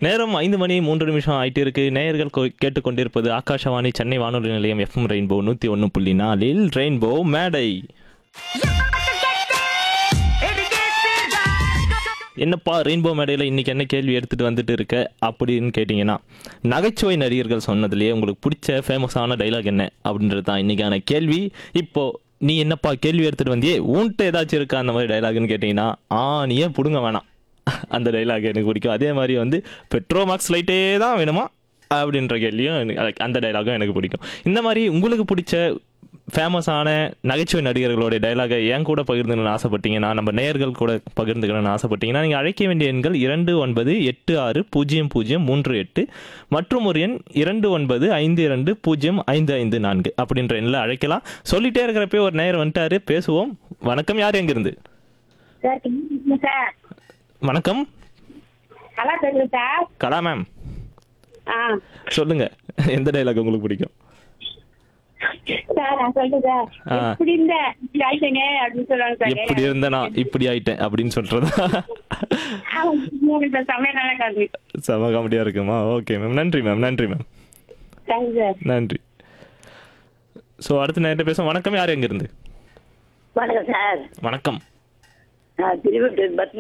நேரம் ஐந்து மணி மூன்று நிமிஷம் ஆயிட்டு இருக்கு நேயர்கள் கொ- கேட்டுக்கொண்டிருப்பது ஆகாஷவாணி சென்னை வானொலி நிலையம் எஃப்எம் ரெயின்போ நூற்றி ஒன்று புள்ளி நாலில் ரெயின்போ மேடை என்னப்பா ரெயின்போ மேடையில் இன்னைக்கு என்ன கேள்வி எடுத்துட்டு வந்துட்டு இருக்க அப்படின்னு கேட்டிங்கன்னா நகைச்சுவை நடிகர்கள் சொன்னதுலேயே உங்களுக்கு பிடிச்ச ஃபேமஸான டைலாக் என்ன அப்படின்றது தான் இன்னைக்கான கேள்வி இப்போ நீ என்னப்பா கேள்வி எடுத்துட்டு வந்தியே உன்கிட்ட ஏதாச்சும் இருக்கா அந்த மாதிரி டைலாக்னு கேட்டிங்கன்னா ஆ நீ ஏன் பிடுங்க வேணாம் அந்த டைலாக் எனக்கு பிடிக்கும் அதே மாதிரி வந்து பெட்ரோ மார்க்ஸ் லைட்டே தான் வேணுமா அப்படின்ற கேள்வியும் எனக்கு- அந்த டைலாகும் எனக்கு பிடிக்கும் இந்த மாதிரி உங்களுக்கு பிடிச்ச ஃபேமஸான நகைச்சுவை நடிகர்களுடைய டைலாகை என் கூட பகிர்ந்துக்கணும்னு ஆசைப்பட்டீங்கன்னா நம்ம நேயர்கள் கூட பகிர்ந்துக்கணும்னு ஆசைப்பட்டீங்கன்னா நீங்கள் அழைக்க வேண்டிய எண்கள் இரண்டு ஒன்பது எட்டு ஆறு பூஜ்ஜியம் பூஜ்ஜியம் மூன்று எட்டு மற்றும் ஒரு எண் இரண்டு ஒன்பது ஐந்து இரண்டு பூஜ்ஜியம் ஐந்து ஐந்து நான்கு அப்படின்ற எண்ணில் அழைக்கலாம் சொல்லிட்டே இருக்கிறப்ப ஒரு நேயர் வந்துட்டாரு பேசுவோம் வணக்கம் யார் எங்கிருந்து சார் கேக்குதுங்க சார் வணக்கம் நல்லா பேசுங்க சார் கலா மேம் ஆ சொல்லுங்க எந்த டைலாக் உங்களுக்கு பிடிக்கும் சார் நான் சொல்றேன் சார் ஆ. எப்படி இருந்த இப்படி ஆயிட்டேங்க அப்படின்னு சொல்லுவாங்க சார் எப்படி இருந்தேனா இப்படி ஆயிட்டேன் அப்படின்னு சொல்றதா ஆமாங்க சார் சமையல் நல்லா காது செம காமெடியா இருக்குமா ஓகே மேம் நன்றி மேம் நன்றி மேம் தேங்க்யூ சார் நன்றி ஸோ அடுத்து நேரிட்ட பேசுவோம் வணக்கம் யார் எங்கிருந்து வணக்கம் சார் வணக்கம் நான் திருவள்ளூர் பத்மா